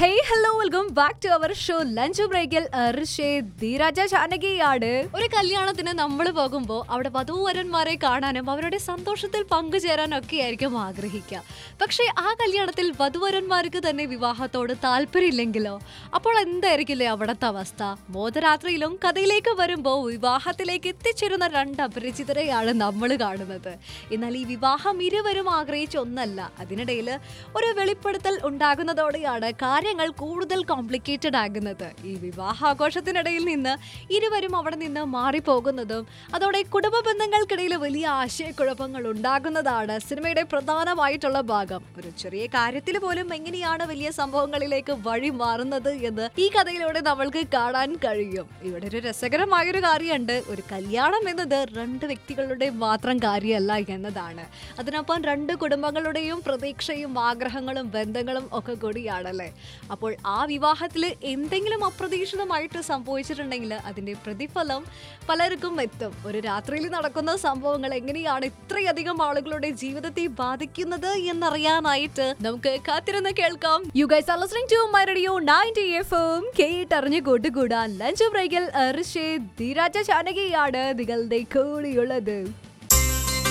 hey hello welcome back to our show lunch ബ്രേക്കിൽ ഋഷേ ധീരാജ ജാനകിയാണ് ഒരു കല്യാണത്തിന് നമ്മൾ പോകുമ്പോൾ അവിടെ വധൂവരന്മാരെ കാണാനും അവരുടെ സന്തോഷത്തിൽ പങ്കുചേരാനും ഒക്കെ ആയിരിക്കും ആഗ്രഹിക്കുക പക്ഷേ ആ കല്യാണത്തിൽ വധുവരന്മാർക്ക് തന്നെ വിവാഹത്തോട് താല്പര്യമില്ലെങ്കിലോ അപ്പോൾ എന്തായിരിക്കില്ലേ അവിടുത്തെ അവസ്ഥ ബോധരാത്രിയിലും കഥയിലേക്ക് വരുമ്പോൾ വിവാഹത്തിലേക്ക് എത്തിച്ചേരുന്ന രണ്ട് അപരിചിതരെയാണ് നമ്മൾ കാണുന്നത് എന്നാൽ ഈ വിവാഹം ഇരുവരും ആഗ്രഹിച്ച ഒന്നല്ല അതിനിടയിൽ ഒരു വെളിപ്പെടുത്തൽ ഉണ്ടാകുന്നതോടെയാണ് കാര്യങ്ങൾ കൂടുതൽ കോംപ്ലിക്കേറ്റഡ് ആകുന്നത് ഈ വിവാഹാഘോഷത്തിനിടയിൽ നിന്ന് ഇരുവരും അവിടെ നിന്ന് മാറിപ്പോകുന്നതും അതോടെ കുടുംബ ബന്ധങ്ങൾക്കിടയിൽ വലിയ ആശയക്കുഴപ്പങ്ങൾ ഉണ്ടാകുന്നതാണ് സിനിമയുടെ പ്രധാനമായിട്ടുള്ള ഭാഗം ഒരു ചെറിയ കാര്യത്തിൽ പോലും എങ്ങനെയാണ് വലിയ സംഭവങ്ങളിലേക്ക് വഴി മാറുന്നത് എന്ന് ഈ കഥയിലൂടെ നമ്മൾക്ക് കാണാൻ കഴിയും ഇവിടെ ഒരു രസകരമായൊരു കാര്യമുണ്ട് ഒരു കല്യാണം എന്നത് രണ്ട് വ്യക്തികളുടെ മാത്രം കാര്യമല്ല എന്നതാണ് അതിനൊപ്പം രണ്ട് കുടുംബങ്ങളുടെയും പ്രതീക്ഷയും ആഗ്രഹങ്ങളും ബന്ധങ്ങളും ഒക്കെ കൂടിയാണല്ലേ അപ്പോൾ ആ വിവാഹത്തിൽ എന്തെങ്കിലും അപ്രതീക്ഷിതമായിട്ട് സംഭവിച്ചിട്ടുണ്ടെങ്കിൽ അതിന്റെ പ്രതിഫലം പലർക്കും എത്തും ഒരു രാത്രിയിൽ നടക്കുന്ന സംഭവങ്ങൾ എങ്ങനെയാണ് ഇത്രയധികം ആളുകളുടെ ജീവിതത്തെ ബാധിക്കുന്നത് എന്നറിയാനായിട്ട് നമുക്ക് കാത്തിരുന്ന് കേൾക്കാം you guys are listening to my radio 90 FM കേട്ടറിഞ്ഞ് കൂട്ടുകൂടാൻ ലഞ്ച് ബ്രേക്കിൽ ഋഷേ ധീരാജ ജാനകിയാണ് നിങ്ങളുടെ കൂടിയുള്ളത്